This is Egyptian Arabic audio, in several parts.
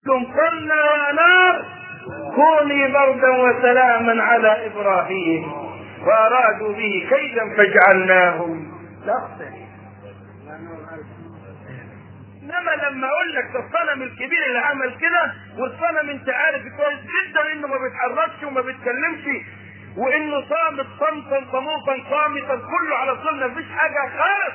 قلنا يا نار كوني بردا وسلاما على ابراهيم وارادوا به كيدا فجعلناهم لاخسرين انما لما اقول لك ده الصنم الكبير اللي عمل كده والصنم انت عارف كويس جدا انه ما بيتحركش وما بيتكلمش وانه صامت صمتا صموتا صامتا كله على طول مفيش حاجه خالص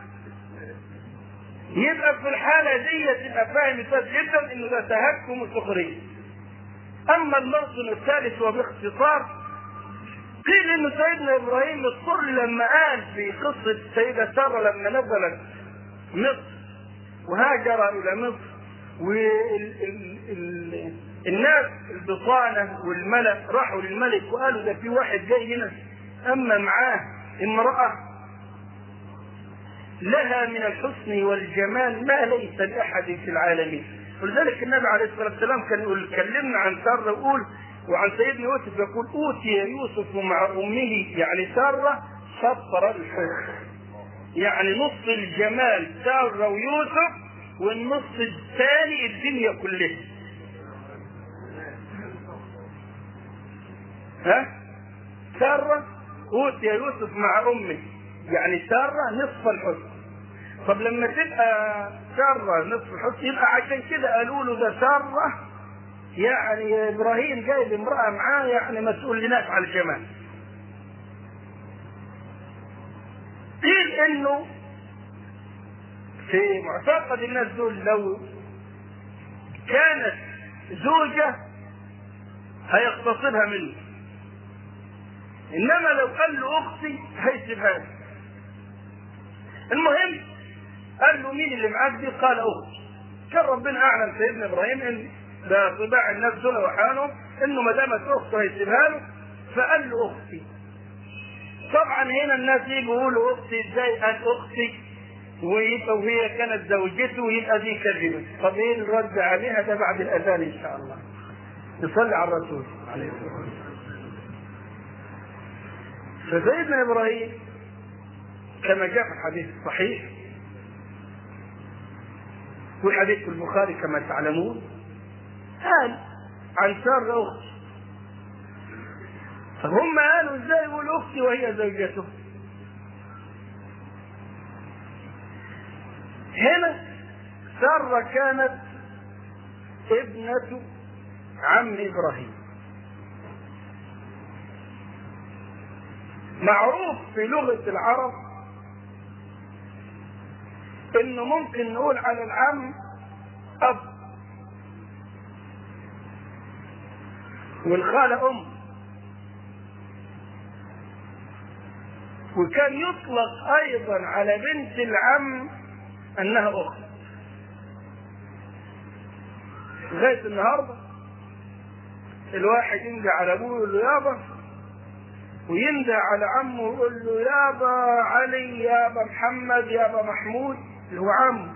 يبقى في الحاله دي تبقى فاهم كويس جدا انه ده تهكم وسخريه اما الموطن الثالث وباختصار قيل ان سيدنا ابراهيم اضطر لما قال في قصه السيده ساره لما نزلت مصر وهاجر الى مصر والناس البطانه والملك راحوا للملك وقالوا ده في واحد جاي هنا اما معاه امراه لها من الحسن والجمال ما ليس لاحد في العالمين ولذلك النبي عليه الصلاه والسلام كان يقول كلمنا عن ساره ويقول وعن سيدنا يوسف يقول اوتي يوسف مع امه يعني ساره شطر الحسن يعني نص الجمال ساره ويوسف والنص الثاني الدنيا كلها ها ساره اوتي يوسف مع امه يعني ساره نصف الحسن طب لما تبقى ساره نصف الحسن يبقى عشان كده قالوا له ده ساره يعني ابراهيم جايب امراه معاه يعني ما تقولناش على الجمال قيل انه في معتقد الناس دول لو كانت زوجة هيغتصبها منه انما لو قال له اختي هيسيبها له المهم قال له مين اللي معاك دي قال اختي كان ربنا اعلم سيدنا ابراهيم ان ده طباع الناس دول وحالهم انه ما دامت اخته هيسيبها له فقال له اختي طبعا هنا الناس يجوا يقولوا اختي ازاي قال اختي ويبقى وهي كانت زوجته ويبقى دي كذبه طب ايه الرد عليها ده بعد الاذان ان شاء الله نصلي على الرسول عليه الصلاه والسلام فسيدنا ابراهيم كما جاء في الحديث الصحيح والحديث في البخاري كما تعلمون قال عن ساره اختي فهم قالوا ازاي يقول اختي وهي زوجته هنا سارة كانت ابنة عم ابراهيم معروف في لغة العرب انه ممكن نقول على العم اب والخالة ام وكان يطلق ايضا على بنت العم انها اخت لغايه النهارده الواحد يندى على ابوه يقول له يابا ويندى على عمه ويقول له يابا علي يابا محمد يابا محمود اللي هو عمه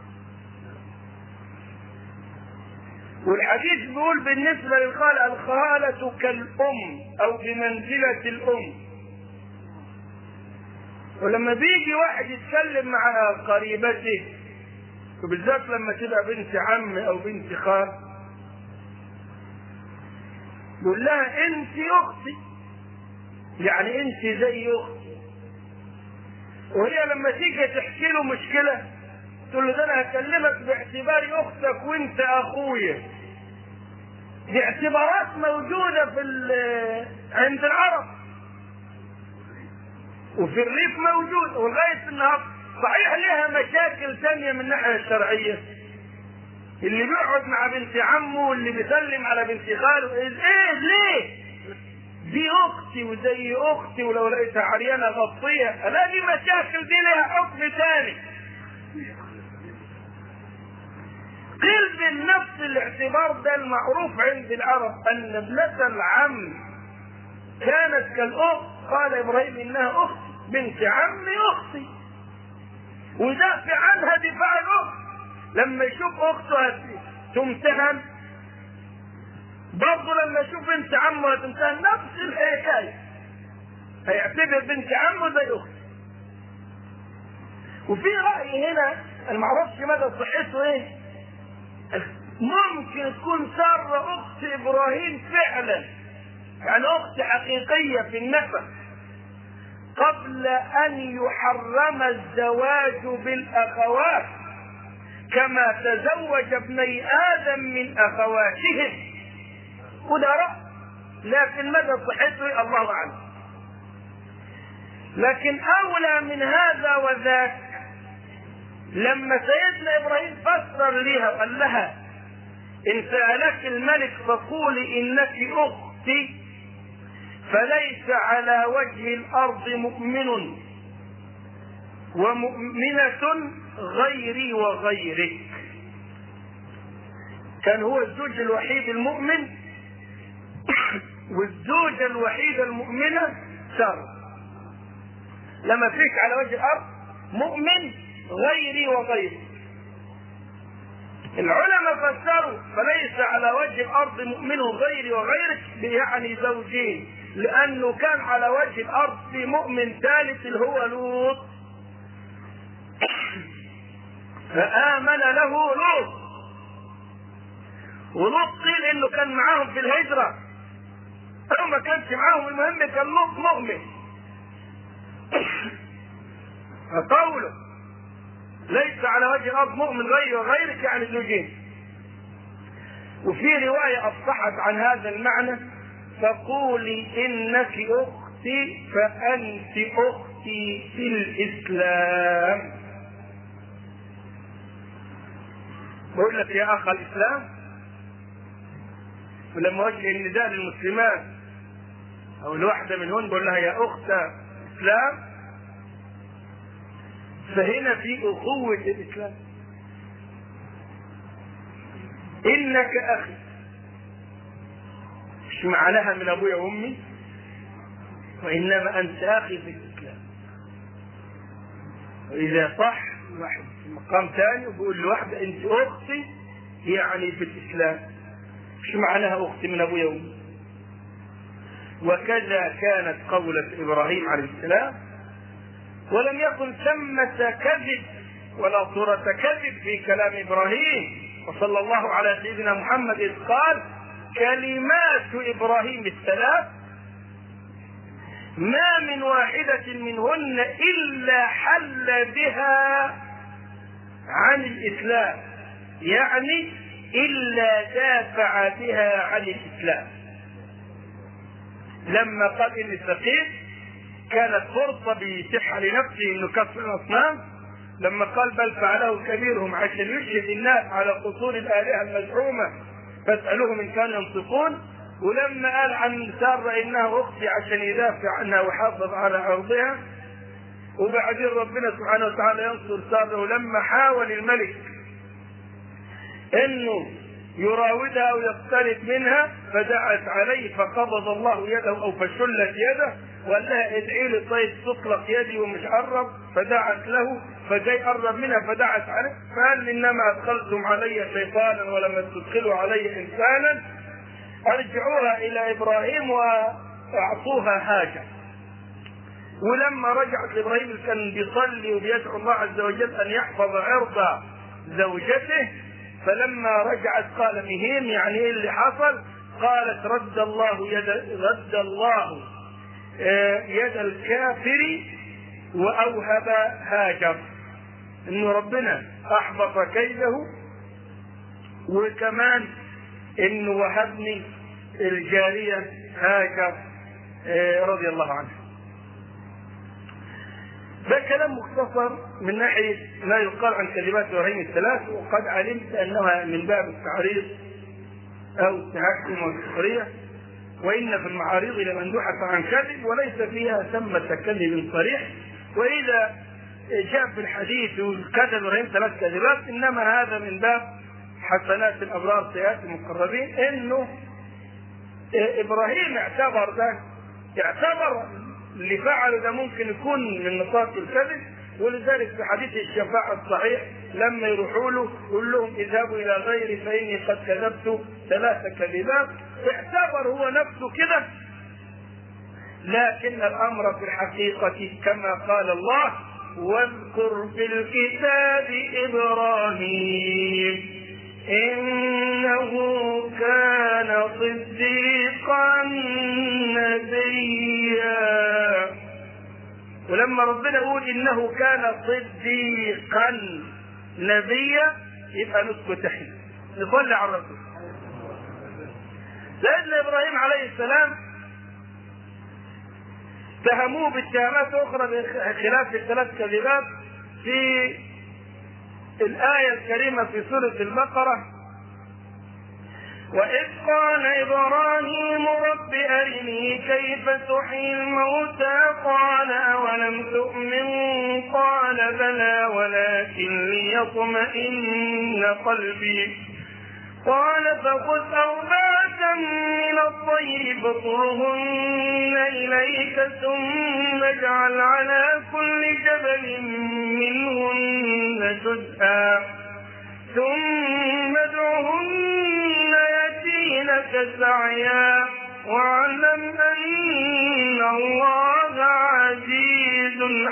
والحديث بيقول بالنسبة للخالة الخالة كالأم أو بمنزلة الأم ولما بيجي واحد يتكلم مع قريبته وبالذات لما تبقى بنت عم او بنت خال يقول لها انت اختي يعني انت زي اختي وهي لما تيجي تحكي له مشكله تقول له ده انا هكلمك باعتباري اختك وانت اخويا دي اعتبارات موجوده في عند العرب وفي الريف موجود ولغايه النهارده صحيح لها مشاكل ثانيه من الناحيه الشرعيه اللي بيقعد مع بنت عمه واللي بيسلم على بنت خاله ايه ليه؟ دي اختي وزي اختي ولو لقيتها عريانه غطيه لا دي مشاكل دي لها حكم ثاني قيل بنفس الاعتبار ده المعروف عند العرب ان ابنة العم كانت كالاخت قال ابراهيم انها اخت بنت عمي اختي ودافع عنها دفاع الاخت لما يشوف اخته تمتهن برضه لما يشوف بنت عمه تمتهن نفس الحكايه هيعتبر بنت عمه زي اخته وفي راي هنا انا ما اعرفش مدى صحته ايه ممكن ان تكون ساره اخت ابراهيم فعلا يعني اخت حقيقيه في النسب قبل ان يحرم الزواج بالاخوات كما تزوج ابني ادم من اخواتهم وده راي لكن مدى صحته الله اعلم لكن اولى من هذا وذاك لما سيدنا ابراهيم فسر ليها وقال لها ان سالك الملك فقولي انك اختي فليس على وجه الارض مؤمن ومؤمنة غيري وغيرك كان هو الزوج الوحيد المؤمن والزوجة الوحيدة المؤمنة سارة لما فيك على وجه الارض مؤمن غيري وغيري العلماء فسروا فليس على وجه الارض مؤمن غيري وغيرك يعني زوجين لانه كان على وجه الارض في مؤمن ثالث اللي هو لوط فامن له لوط ولوط قيل انه كان معاهم في الهجره او ما كانش معاهم المهم كان لوط مؤمن فقوله ليس على وجه الارض مؤمن غيري وغيرك يعني زوجين وفي رواية أفصحت عن هذا المعنى فقولي إنك أختي فأنت أختي في الإسلام بقول لك يا أخ الإسلام ولما وجه النداء للمسلمات أو الواحدة منهن بقول لها يا أخت الإسلام فهنا في أخوة الإسلام إنك أخي مش معناها من أبويا وأمي وإنما أنت أخي في الإسلام وإذا صح واحد في مقام ثاني وبيقول لواحدة أنت أختي يعني في الإسلام مش معناها أختي من أبويا وأمي وكذا كانت قولة إبراهيم عليه السلام ولم يكن ثمة كذب ولا صورة كذب في كلام إبراهيم وصلى الله على سيدنا محمد إذ قال كلمات إبراهيم الثلاث ما من واحدة منهن إلا حل بها عن الإسلام يعني إلا دافع بها عن الإسلام لما قال إني سقيم كانت فرصة بيتيحها لنفسه انه كسر الاصنام لما قال بل فعله كبيرهم عشان يشهد الناس على قصور الالهه المزعومه فاسالوهم ان كانوا ينطقون ولما قال عن ساره انها اختي عشان يدافع عنها ويحافظ على ارضها وبعدين ربنا سبحانه وتعالى ينصر ساره ولما حاول الملك انه يراودها ويقترب منها فدعت عليه فقبض الله يده او فشلت يده وقال لها ادعي لي طيب تطلق يدي ومش قرب فدعت له فجاي قرب منها فدعت عليه فقال انما ادخلتم علي شيطانا ولم تدخلوا علي انسانا ارجعوها الى ابراهيم واعطوها هاجر ولما رجعت لابراهيم كان بيصلي وبيدعو الله عز وجل ان يحفظ عرض زوجته فلما رجعت قال مهيم يعني ايه اللي حصل؟ قالت رد الله يد رد الله يد الكافر واوهب هاجر انه ربنا احبط كيده وكمان انه وهبني الجاريه هاجر رضي الله عنها ده كلام مختصر من ناحية ما يقال عن كلمات إبراهيم الثلاث وقد علمت أنها من باب التعريض أو التهكم والسخرية وإن في المعارض لمندوحة عن كذب وليس فيها ثمة كذب صريح وإذا جاء في الحديث كذب إبراهيم ثلاث كذبات إنما هذا من باب حسنات الأبرار سيئات المقربين إنه إبراهيم اعتبر ده اعتبر اللي فعله ده ممكن يكون من نطاق الكذب ولذلك في حديث الشفاعة الصحيح لما يروحوا له يقول لهم اذهبوا الى غيري فاني قد كذبت ثلاث كذبات اعتبر هو نفسه كده لكن الامر في الحقيقة كما قال الله واذكر في الكتاب ابراهيم انه صديقا نبيا ولما ربنا يقول انه كان صديقا نبيا يبقى نسكت تحيه نصلي على الرسول سيدنا ابراهيم عليه السلام اتهموه باتهامات اخرى بخلاف الثلاث كذبات في الايه الكريمه في سوره البقره وإذ قال إبراهيم رب أرني كيف تحيي الموتى قال أولم تؤمن قال بلى ولكن ليطمئن قلبي قال فخذ أربعة من الطير فاطرهن إليك ثم اجعل على كل جبل منهن جزءا ثم ادعهن يأتينك سعيا واعلم أن الله عزيز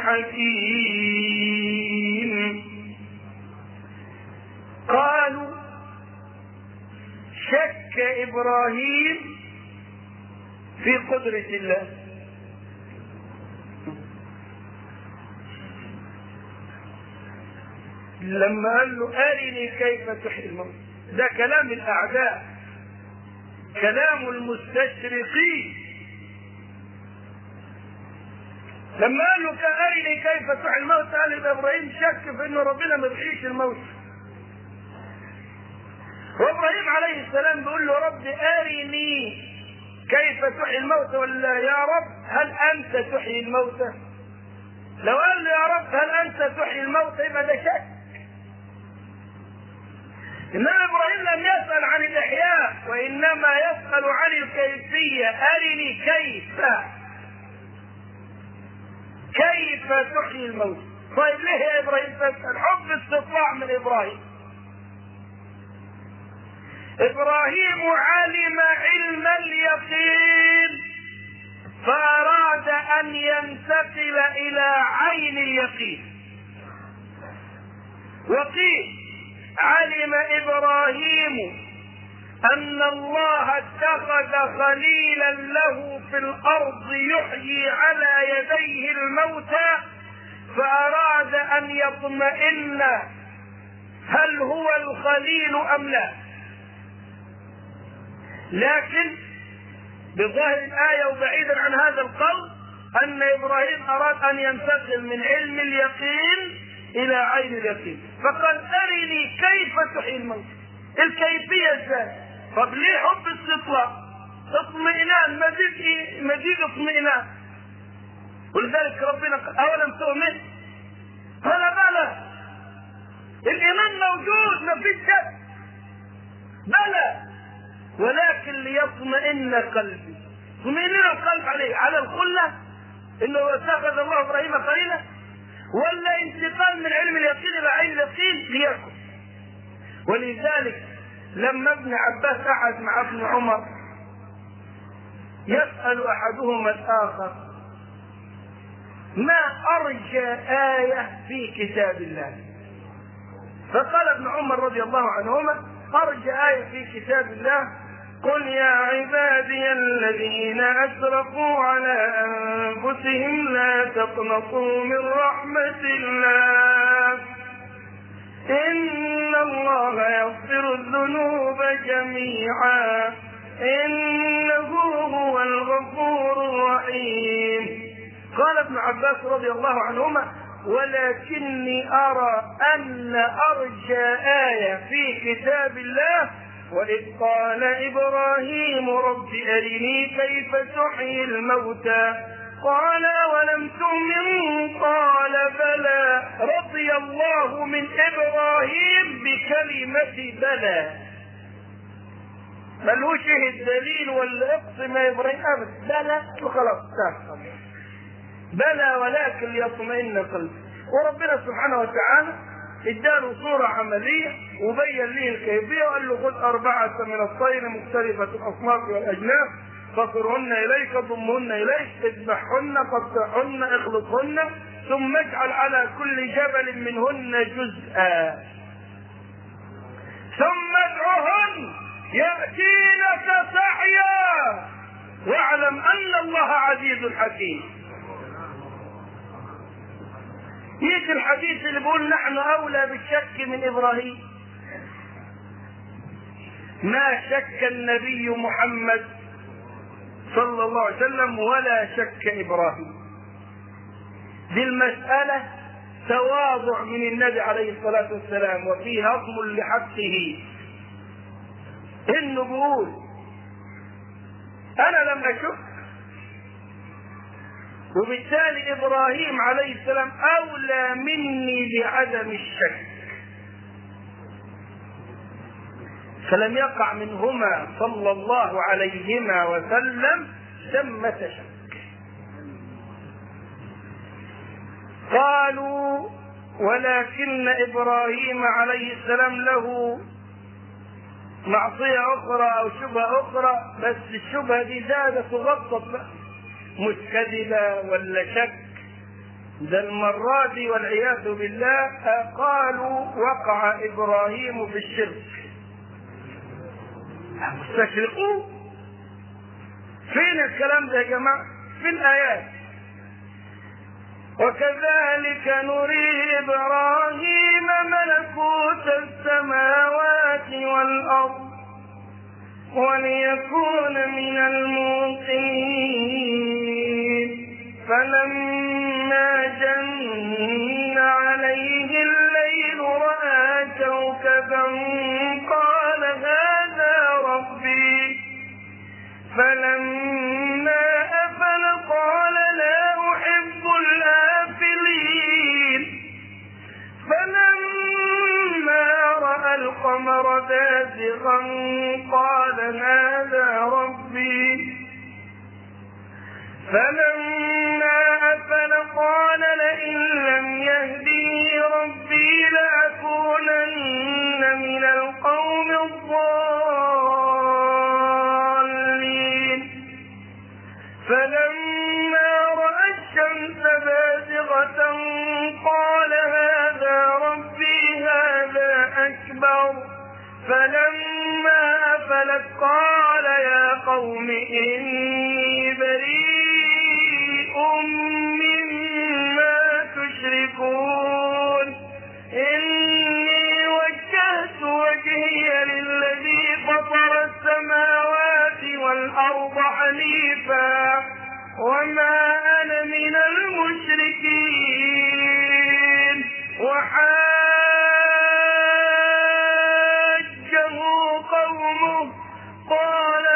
حكيم قالوا شك إبراهيم في قدرة الله لما قال له أرني كيف تحيي الموت ده كلام الأعداء كلام المستشرقين لما قال له أرني كيف تحيي الموت قال يبقى إبراهيم شك في إنه ربنا ما بيحييش الموت وإبراهيم عليه السلام بيقول له رب أرني كيف تحيي الموت ولا يا رب هل أنت تحيي الموتى؟ لو قال له يا رب هل أنت تحيي الموتى يبقى ده شك إنما إبراهيم لم يسأل عن الإحياء وإنما يسأل عن الكيفية أرني كيف كيف تحيي الموت طيب ليه يا إبراهيم تسأل حب استطلاع من إبراهيم إبراهيم علم علم اليقين فأراد أن ينتقل إلى عين اليقين وقيل علم ابراهيم ان الله اتخذ خليلا له في الارض يحيي على يديه الموتى فاراد ان يطمئن هل هو الخليل ام لا لكن بظاهر الايه وبعيدا عن هذا القول ان ابراهيم اراد ان ينتقل من علم اليقين الى عين اليقين فقال ارني كيف تحيي الموت الكيفيه ازاي طب ليه حب استطلاع اطمئنان مزيد ايه مزيد اطمئنان ولذلك ربنا قال اولم تؤمن قال بلى الايمان موجود ما فيش شك بلى ولكن ليطمئن قلبي اطمئنان القلب عليه على الخله انه اتخذ الله ابراهيم خليلا ولا انتقال من علم اليقين الى عين اليقين ليكن ولذلك لما ابن عباس قعد مع ابن عمر يسأل أحدهما الآخر ما أرجى آية في كتاب الله فقال ابن عمر رضي الله عنهما أرجى آية في كتاب الله قل يا عبادي الذين أسرفوا على أنفسهم لا تقنطوا من رحمة الله إن الله يغفر الذنوب جميعا إنه هو الغفور الرحيم قال ابن عباس رضي الله عنهما ولكني أرى أن أرجى آية في كتاب الله وإذ قال إبراهيم رب أرني كيف تحيي الموتى قال ولم تؤمن قال بلى رضي الله من إبراهيم بكلمة بلى ملوش الدليل ولا اقسم يا ابراهيم ابدا بلى وخلاص بلى ولكن ليطمئن قلبي وربنا سبحانه وتعالى اداله صورة عملية وبين له الكيفية وقال له خذ أربعة من الطير مختلفة الأصناف والأجناس فصرهن إليك ضمهن إليك اذبحهن قطعهن اخلطهن ثم اجعل على كل جبل منهن جزءا ثم ادعهن يأتينك سعيا واعلم أن الله عزيز حكيم يجي الحديث اللي بيقول نحن أولى بالشك من إبراهيم ما شك النبي محمد صلى الله عليه وسلم ولا شك إبراهيم دي المسألة تواضع من النبي عليه الصلاة والسلام وفيه هضم لحقه انه بيقول انا لم اشك وبالتالي ابراهيم عليه السلام اولى مني بعدم الشك فلم يقع منهما صلى الله عليهما وسلم ذمة شك قالوا ولكن ابراهيم عليه السلام له معصية أخرى أو شبهة أخرى بس الشبهة دي زادت وغطت بقى مش كذبة ولا شك ده المرة دي والعياذ بالله قالوا وقع إبراهيم في الشرك مستشرقوا فين الكلام ده يا جماعة في الآيات وكذلك نري إبراهيم ملكوت السماوات والأرض وليكون من الموقنين فلما جن عليه الليل رأى كوكبا قال هذا ربي فلما أفل قال لا أحب الآفلين فلما رأى القمر بازغا قال هذا ربي فلما أفل قال لئن لم يهدني ربي لأكونن من القوم الضالين فلما رأى الشمس بازغة قال هذا ربي هذا أكبر فلما أفلت قال يا قوم إني بريء مما تشركون إني وجهت وجهي للذي فطر السماوات والأرض حنيفا وما أنا من المشركين وحاجه قومه قال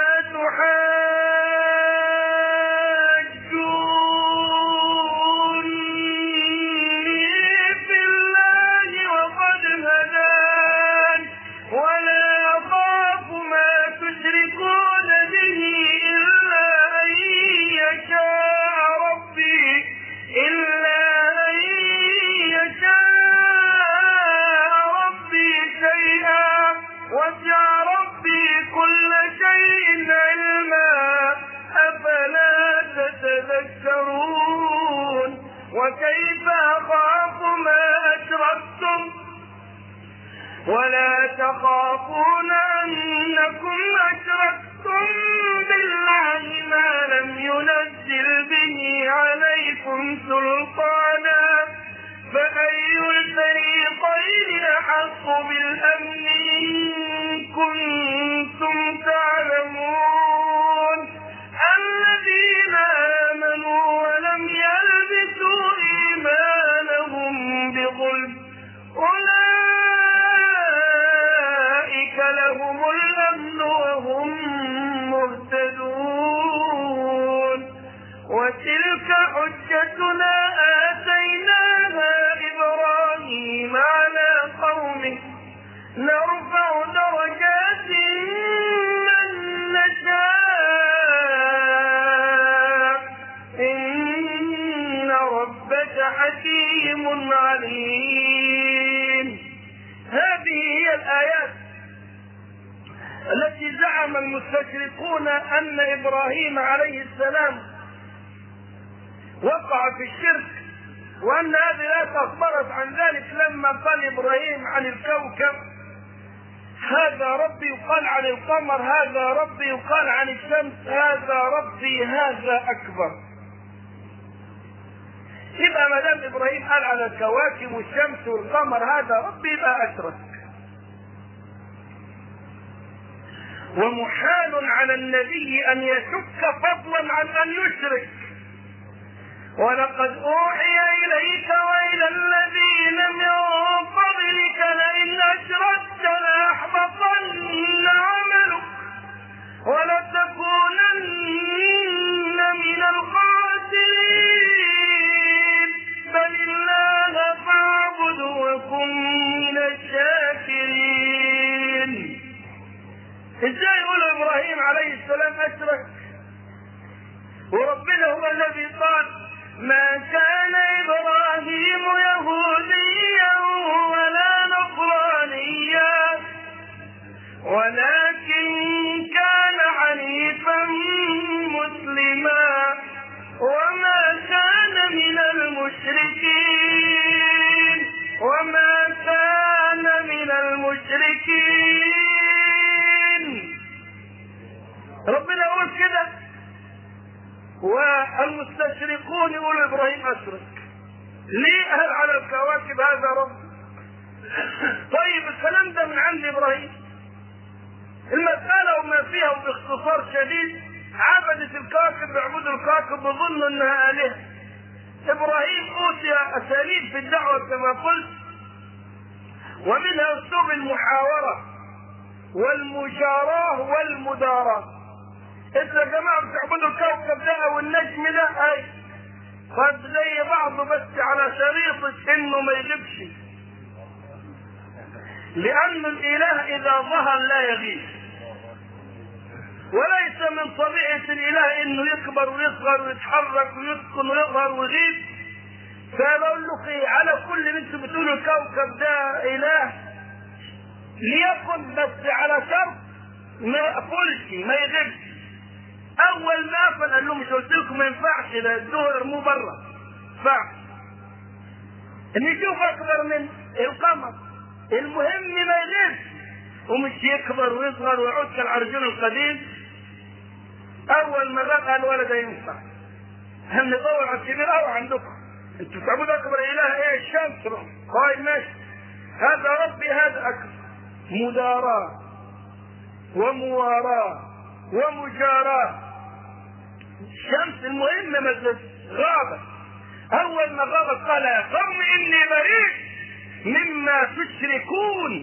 تحاجوني في الله وقد هدان ولا أخاف ما تشركون به إلا أن يشاء ربي إلا أن يشاء ربي شيئا وسع ربي كل شيء علما أفلا تتذكرون وكيف أخاف ما أشركتم ولا تخافون أنكم أشركتم بالله ما لم ينزل به عليكم سلطانا فأي الفريقين أحق بالأمن إن كنتم تعلمون الذين آمنوا ولم يلبسوا إيمانهم بظلم أولئك لهم الأمن وهم مهتدون وتلك حجتنا آتيناها إبراهيم على قومه نرفع درجات من نشاء إن ربك حكيم عليم هذه هي الآيات التي زعم المستشرقون أن إبراهيم عليه السلام وقع في الشرك وأن هذه الآيات أخبرت عن ذلك لما قال إبراهيم عن الكوكب هذا ربي يقال عن القمر هذا ربي يقال عن الشمس هذا ربي هذا اكبر يبقى ما دام ابراهيم قال على الكواكب والشمس والقمر هذا ربي يبقى اشرك ومحال على النبي ان يشك فضلا عن ان يشرك ولقد اوحي اليك والى الذين من قبلك لئن اشركت لاحبطن عملك ولتكونن من الخاسرين بل الله فاعبد وكن من الشاكرين ازاي يقول ابراهيم عليه السلام اشرك وربنا هو الذي قال ما كان ابراهيم يهوديا ولا نصرانيا ولكن كان حنيفا مسلما وما كان من المشركين وما كان من المشركين ربنا يقول كده والمستشرقون يقولوا ابراهيم اشرك ليه قال على الكواكب هذا رب طيب الكلام ده من عند ابراهيم المسألة وما فيها وباختصار شديد عبدت الكواكب بيعبدوا الكواكب وظنوا انها آلهة ابراهيم اوتي اساليب في الدعوة كما قلت ومنها اسلوب المحاورة والمجاراة والمداراة انتوا يا جماعة بتعبدوا الكوكب ده او النجم ده اي قد زي بعضه بس على شريطة انه ما يغيبش لأن الإله إذا ظهر لا يغيب وليس من طبيعة الإله إنه يكبر ويصغر ويتحرك ويسكن ويظهر ويغيب فبقول لك إيه على كل اللي أنتم بتقولوا الكوكب ده إله ليكن بس على شرط ما يقفلش ما يغيبش أول ما قفل قال لهم مش قلت لكم ما ينفعش ده الظهر ارموه بره ما ينفعش إن يشوف أكبر من القمر المهم ما يغيبش ومش يكبر ويصغر ويعود كالعرجون القديم اول ما غاب قال ولا ده ينفع احنا ندور على الكبير قوي عندكم انتوا بتعبدوا اكبر اله ايه الشمس طيب ماشي هذا ربي هذا اكبر مداراة ومواراة ومجاراة الشمس المهم ما غابت اول ما غابت قال يا قوم اني بريء مما تشركون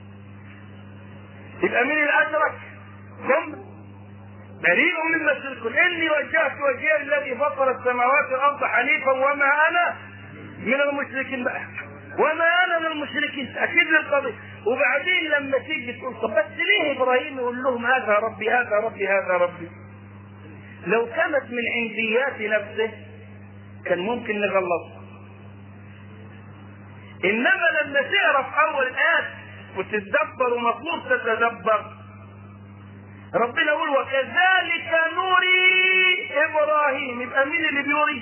يبقى مين الاشرك هم بريء مما تشركون اني وجهت وجهي الذي فطر السماوات والارض حنيفا وما انا من المشركين بقى وما انا من المشركين اكيد للقضيه وبعدين لما تيجي تقول طب بس ليه ابراهيم يقول لهم هذا ربي هذا ربي هذا ربي لو كانت من عنديات نفسه كان ممكن نغلطها انما لما تعرف اول ايات وتتدبر ومطلوب تتدبر ربنا يقول وكذلك نوري ابراهيم يبقى مين اللي بيوري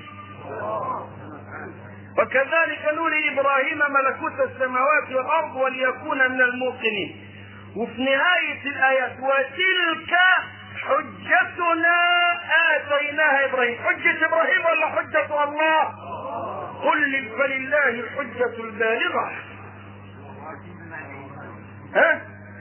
وكذلك نوري ابراهيم ملكوت السماوات والارض وليكون من الموقنين وفي نهاية الآيات وتلك حجتنا آتيناها إبراهيم حجة إبراهيم ولا حجة الله قل فلله الحجة البالغة ها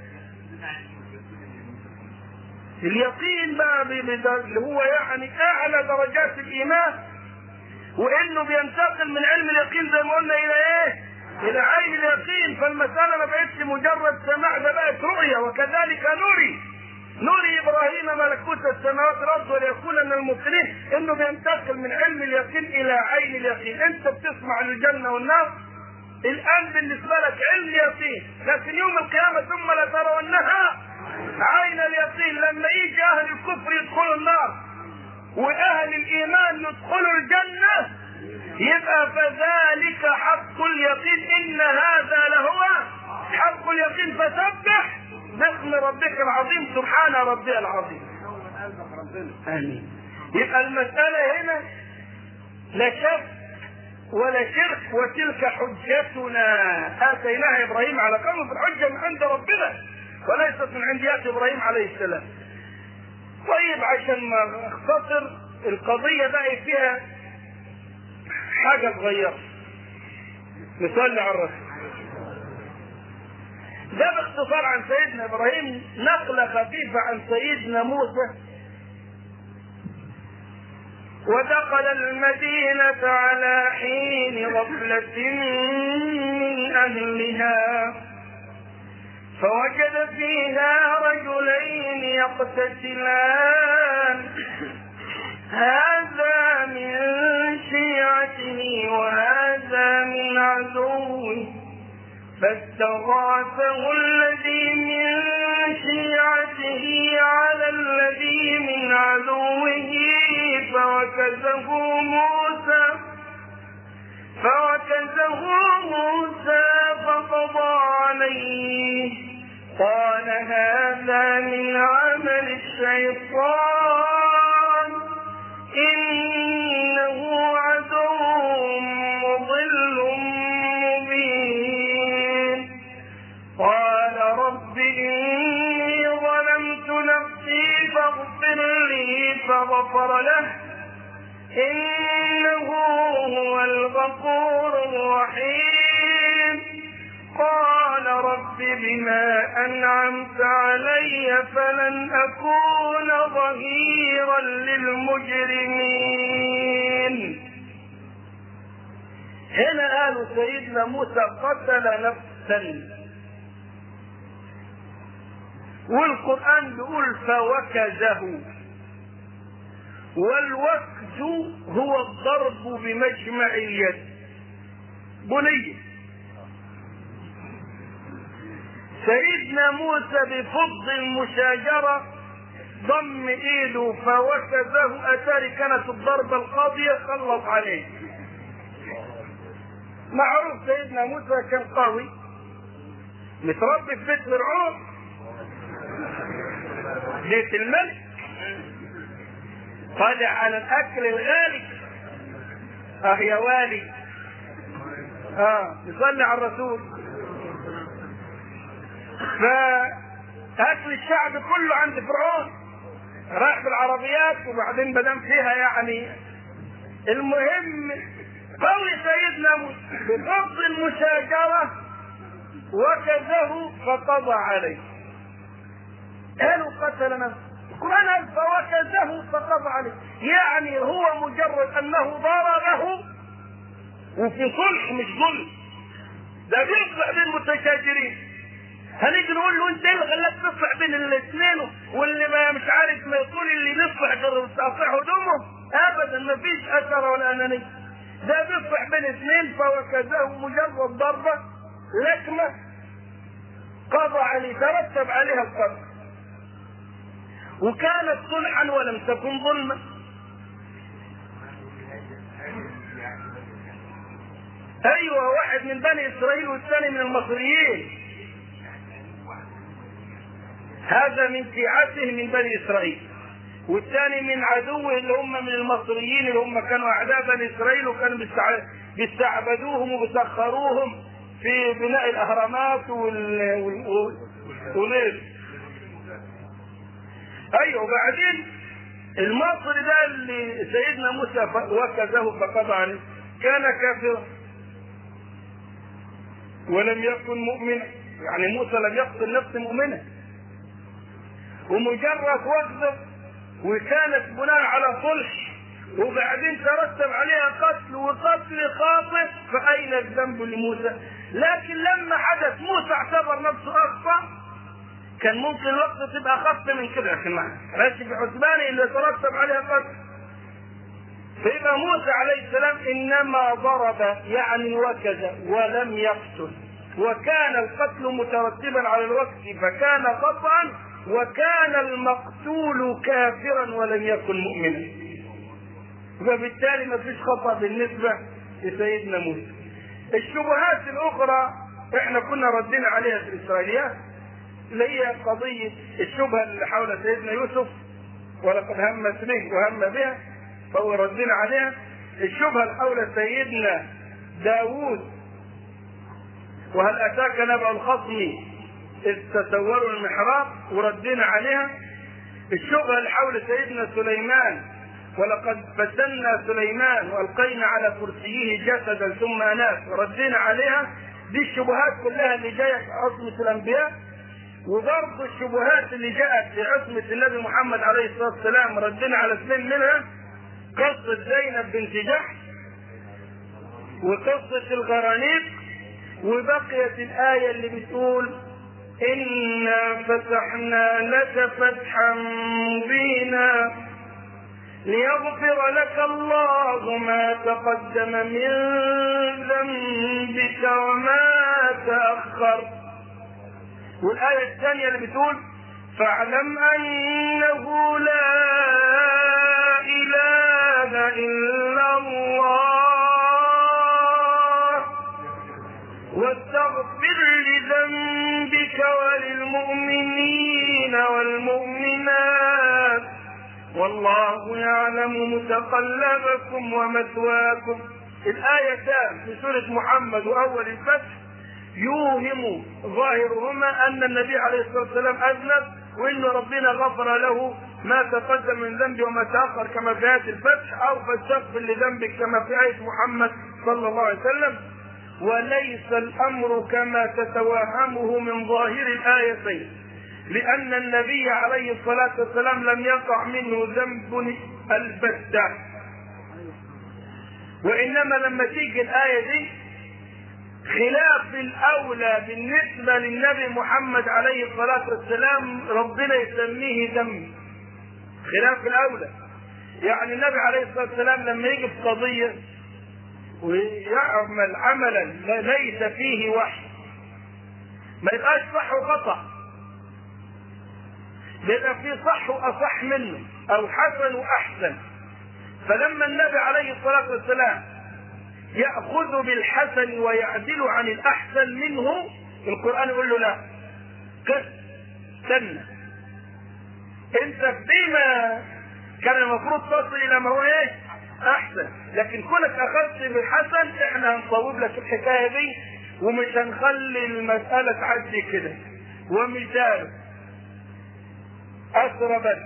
اليقين بقى اللي هو يعني اعلى درجات الايمان وانه بينتقل من علم اليقين زي ما قلنا الى ايه؟ الى عين اليقين فالمساله ما بقتش مجرد سماع ده بقت رؤيه وكذلك نوري نوري ابراهيم ملكوت السماوات والارض وليكون من الموقنين انه بينتقل من علم اليقين الى عين اليقين انت بتسمع عن الجنه والنار الان بالنسبه لك علم يقين لكن يوم القيامه ثم لترونها عين اليقين لما يجي اهل الكفر يدخلوا النار واهل الايمان يدخلوا الجنه يبقى فذلك حق اليقين ان هذا لهو حق اليقين فسبح باسم ربك العظيم سبحان ربي العظيم امين يبقى المساله هنا لا شك ولا شرك وتلك حجتنا اتيناها ابراهيم على قوم في الحجه من عند ربنا وليست من عنديات ابراهيم عليه السلام طيب عشان ما اختصر القضيه بقى فيها حاجه صغيره نصلي على الرسول ده باختصار عن سيدنا ابراهيم نقله خفيفه عن سيدنا موسى ودخل المدينة على حين غفلة من أهلها فوجد فيها رجلين يقتتلان هذا من شيعته وهذا من عدوه فاستغاثه الذي من شيعته على الذي من عدوه فوكزه موسى فوكزه موسى فقضى عليه قال هذا من عمل الشيطان إنه عدو مضل مبين قال رب إني ظلمت نفسي فاغفر لي فغفر له إنه هو الغفور الرحيم قال رب بما أنعمت علي فلن أكون ظهيرا للمجرمين هنا قالوا سيدنا موسى قتل نفسا والقرآن بيقول فوكزه والوكز هو الضرب بمجمع اليد بنية سيدنا موسى بفض المشاجرة ضم ايده فوكزه اتاري كانت الضربة القاضية خلص عليه معروف سيدنا موسى كان قوي متربي في بيت فرعون بيت الملك طالع على الاكل الغالي اه يا والي اه نصلي على الرسول فاكل الشعب كله عند فرعون راح بالعربيات وبعدين بدم فيها يعني المهم قوي سيدنا موسى بفض المشاجره وكزه فقضى عليه قالوا قتل نفسه القرآن قال فوكزه فقضى عليه يعني هو مجرد أنه ضربه وفي صلح مش ظلم ده بيصلح بين المتشاجرين هنيجي نقول له انت ايه اللي خلاك تصلح بين الاثنين واللي ما مش عارف ما يقول اللي بيصلح غير تقطيع هدومه ابدا ما فيش اثر ولا انانيه ده بيصلح بين اثنين فوكزه مجرد ضربه لكمه قضى عليه ترتب عليها القتل وكانت صلحا ولم تكن ظلما ايوه واحد من بني اسرائيل والثاني من المصريين هذا من شيعته من بني اسرائيل والثاني من عدوه اللي هم من المصريين اللي هم كانوا اعداء بني اسرائيل وكانوا بيستعبدوهم وبيسخروهم في بناء الاهرامات وال... وال... وال... ايوه وبعدين المصري ده اللي سيدنا موسى وكزه فقضى عليه كان كافرا ولم يكن مؤمنا يعني موسى لم يقتل نفس مؤمنه ومجرد وكزه وكانت بناء على صلح وبعدين ترتب عليها قتل وقتل خاطئ فأين الذنب لموسى؟ لكن لما حدث موسى اعتبر نفسه أخطأ كان ممكن الوقت تبقى اخف من كده لكن ماشي في حسباني اللي ترتب عليها قتل فيبقى موسى عليه السلام انما ضرب يعني وكز ولم يقتل وكان القتل مترتبا على الوقت فكان خطأ وكان المقتول كافرا ولم يكن مؤمنا فبالتالي ما فيش خطأ بالنسبة لسيدنا موسى الشبهات الأخرى احنا كنا ردينا عليها في الإسرائيليات اللي هي قضية الشبهة اللي حول سيدنا يوسف ولقد همت به وهم بها فهو ردنا عليها الشبهة اللي حول سيدنا داوود وهل أتاك نبأ الخصم إذ تسوروا المحراب وردينا عليها الشبهة اللي حول سيدنا سليمان ولقد فتنا سليمان والقينا على كرسيه جسدا ثم اناس وردينا عليها دي الشبهات كلها اللي جايه في عصمه الانبياء وبرضه الشبهات اللي جاءت في عصمه النبي محمد عليه الصلاه والسلام ردينا على اثنين منها قصه زينب بنت جحش وقصه الغرانيق وبقيت الايه اللي بتقول إنا فتحنا لك فتحا مبينا ليغفر لك الله ما تقدم من ذنبك وما تأخر والآية الثانية اللي بتقول فاعلم أنه لا إله إلا الله واستغفر لذنبك وللمؤمنين والمؤمنات والله يعلم متقلبكم ومثواكم الآيتان في سورة محمد وأول الفتح يوهم ظاهرهما أن النبي عليه الصلاة والسلام أذنب وأن ربنا غفر له ما تقدم من ذنبه وما تأخر كما في آية الفتح أو فاستغفر لذنبك كما في آية محمد صلى الله عليه وسلم وليس الأمر كما تتوهمه من ظاهر الآيتين لأن النبي عليه الصلاة والسلام لم يقع منه ذنب البتة وإنما لما تيجي الآية دي خلاف الأولى بالنسبة للنبي محمد عليه الصلاة والسلام ربنا يسميه ذنب خلاف الأولى يعني النبي عليه الصلاة والسلام لما يجي في قضية ويعمل عملا ليس فيه وحي ما يبقاش صح وخطأ بيبقى فيه صح واصح منه او حسن واحسن فلما النبي عليه الصلاه والسلام ياخذ بالحسن ويعدل عن الاحسن منه القران يقول له لا كف استنى انت فيما كان المفروض تصل الى ما هو ايه احسن لكن كونك اخذت بالحسن احنا هنصوب لك الحكايه دي ومش هنخلي المساله تعدي كده ومثال أسربت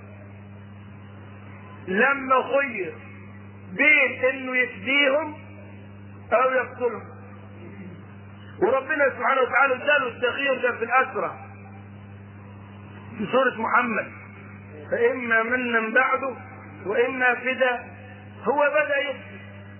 لما خير بين انه يفديهم او يقتلهم وربنا سبحانه وتعالى اداله التغيير ده في الاسرى في سورة محمد فإما منا بعده وإما فدا هو بدأ يفدي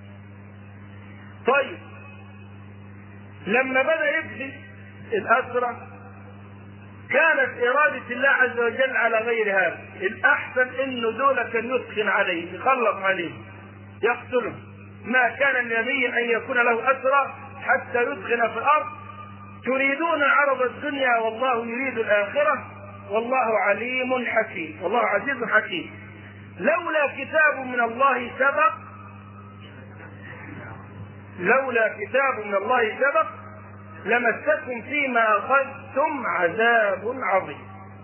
طيب لما بدأ يفدي الأسرى كانت إرادة الله عز وجل على غير هذا الأحسن إنه دول كان يسخن عليه يخلص عليه يقتله ما كان لنبي أن يكون له أسرى حتى يسخن في الأرض تريدون عرض الدنيا والله يريد الآخرة والله عليم حكيم والله عزيز حكيم لولا كتاب من الله سبق لولا كتاب من الله سبق لمسكم فيما أخذتم عذاب عظيم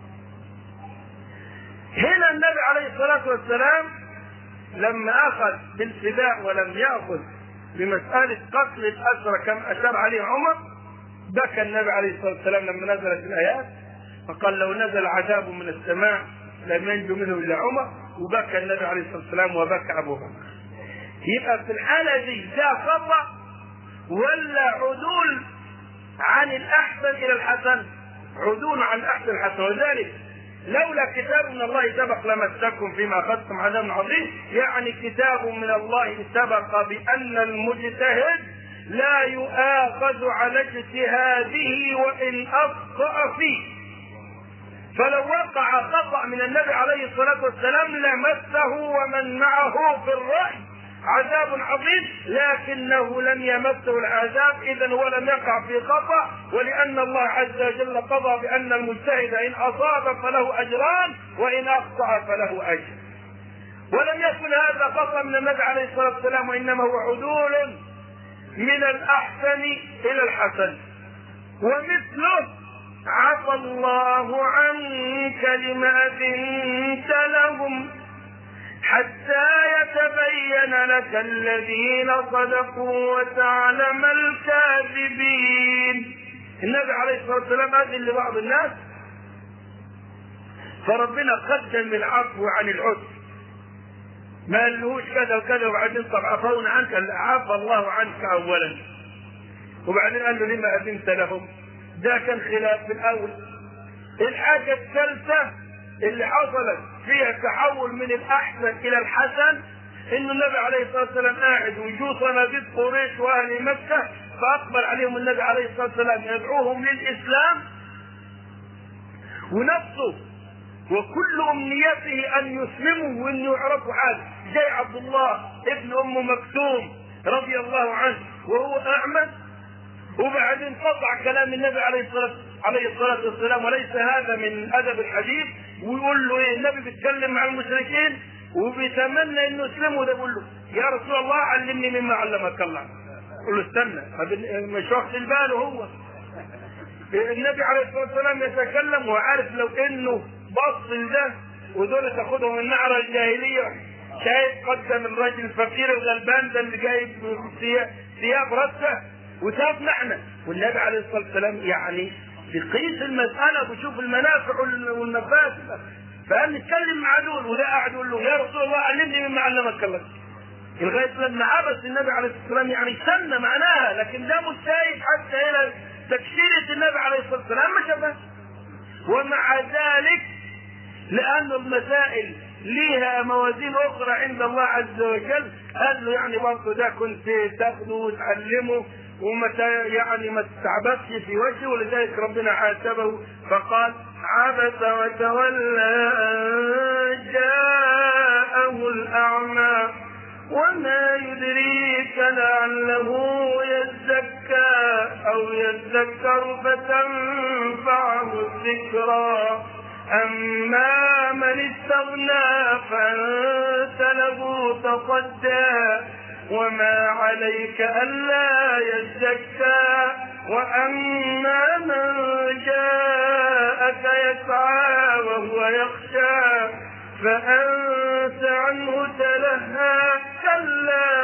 هنا النبي عليه الصلاة والسلام لما أخذ بالفداء ولم يأخذ بمسألة قتل الأسرى كما أشار عليه عمر بكى النبي عليه الصلاة والسلام لما نزلت الآيات فقال لو نزل عذاب من السماء لم ينجو منه إلا عمر وبكى النبي عليه الصلاة والسلام وبكى أبو بكر يبقى في الحالة دي ده خطأ ولا عدول عن الأحسن إلى الحسن عدول عن أحسن الحسن وذلك لولا كتاب من الله سبق لمسكم فيما أخذتم عذاب عظيم يعني كتاب من الله سبق بأن المجتهد لا يؤاخذ على اجتهاده وإن أخطأ فيه فلو وقع خطأ من النبي عليه الصلاة والسلام لمسه ومن معه في الرحم عذاب عظيم لكنه لم يمسه العذاب اذا هو لم يقع في خطا ولان الله عز وجل قضى بان المجتهد ان اصاب فله اجران وان اخطا فله اجر ولم يكن هذا خطا من النبي عليه الصلاه والسلام وانما هو عدول من الاحسن الى الحسن ومثله عفى الله عنك لما اذنت لهم حتى يتبين لك الذين صدقوا وتعلم الكاذبين النبي عليه الصلاه والسلام اذن لبعض الناس فربنا قدم العفو عن العذر ما قالهوش كذا وكذا وبعدين طب عفونا عنك عفى الله عنك اولا وبعدين قال له لما اذنت لهم ده كان خلاف في الاول الحاجه الثالثه اللي حصلت فيها تحول من الاحسن الى الحسن ان النبي عليه الصلاه والسلام قاعد وجوه صناديد قريش واهل مكه فاقبل عليهم النبي عليه الصلاه والسلام يدعوهم للاسلام ونفسه وكل امنيته ان يسلموا وان يعرفوا حاله جاي عبد الله ابن ام مكتوم رضي الله عنه وهو اعمى وبعدين قطع كلام النبي عليه الصلاه عليه الصلاه والسلام وليس هذا من ادب الحديث ويقول له ايه النبي بيتكلم مع المشركين وبيتمنى انه يسلموا ده بيقول له يا رسول الله علمني مما علمك الله يقول له استنى مش واخد باله هو النبي عليه الصلاه والسلام يتكلم وعارف لو انه بص لده ودول تاخدهم من نعرة الجاهلية شايف قدم الراجل الفقير الغلبان ده اللي جايب ثياب رثة وسابنا احنا والنبي عليه الصلاة والسلام يعني بيقيس المسألة وبيشوف المنافع والمفاسد فقال نتكلم مع دول وده قاعد يقول له يا رسول الله علمني مما علمك الله لغاية لما عبس النبي عليه الصلاة والسلام يعني سن معناها لكن ده مجتهد حتى إلى تكشيرة النبي عليه الصلاة والسلام ما شافها ومع ذلك لأن المسائل ليها موازين أخرى عند الله عز وجل قال له يعني برضه ده كنت تاخده وتعلمه وما يعني ما تستعبدش في وجهه ولذلك ربنا حاسبه فقال عبس وتولى أن جاءه الأعمى وما يدريك لعله يزكى أو يذكر فتنفعه الذكرى أما من استغنى فأنت له تصدى وما عليك ألا يزكى وأما من جاءك يسعى وهو يخشى فأنت عنه تلهى كلا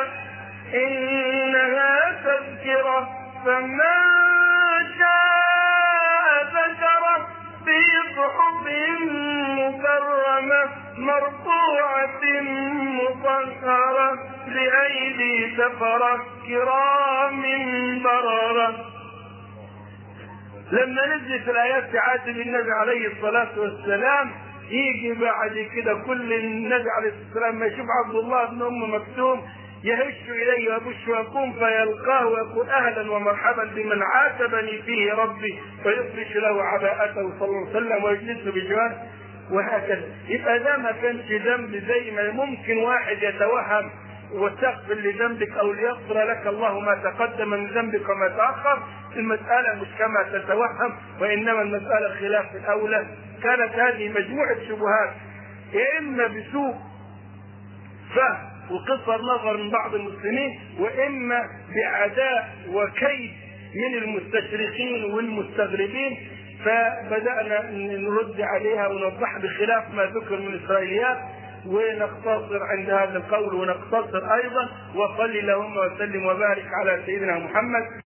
إنها تذكرة فمن شاء ذكره في صحف مكرمة مرفوعة مطهرة بأيدي سفرة كرام بررة لما نزلت الآيات في عاتب النبي عليه الصلاة والسلام يجي بعد كده كل النبي عليه الصلاه والسلام ما يشوف عبد الله بن ام مكتوم يهش اليه ويبش ويقوم فيلقاه ويقول اهلا ومرحبا بمن عاتبني فيه ربي ويفرش له عباءته صلى الله عليه وسلم ويجلسه بجواره وهكذا يبقى ده ما كانش ذنب زي ما ممكن واحد يتوهم وتغفر لذنبك او ليغفر لك الله ما تقدم من ذنبك وما تاخر المساله مش كما تتوهم وانما المساله خلاف الاولى كانت هذه مجموعه شبهات يا اما بسوء فهم وقصر نظر من بعض المسلمين واما بعداء وكيد من المستشرقين والمستغربين فبدانا نرد عليها ونوضح بخلاف ما ذكر من الاسرائيليات ونقتصر عند هذا القول ونقتصر ايضا وصل اللهم وسلم وبارك على سيدنا محمد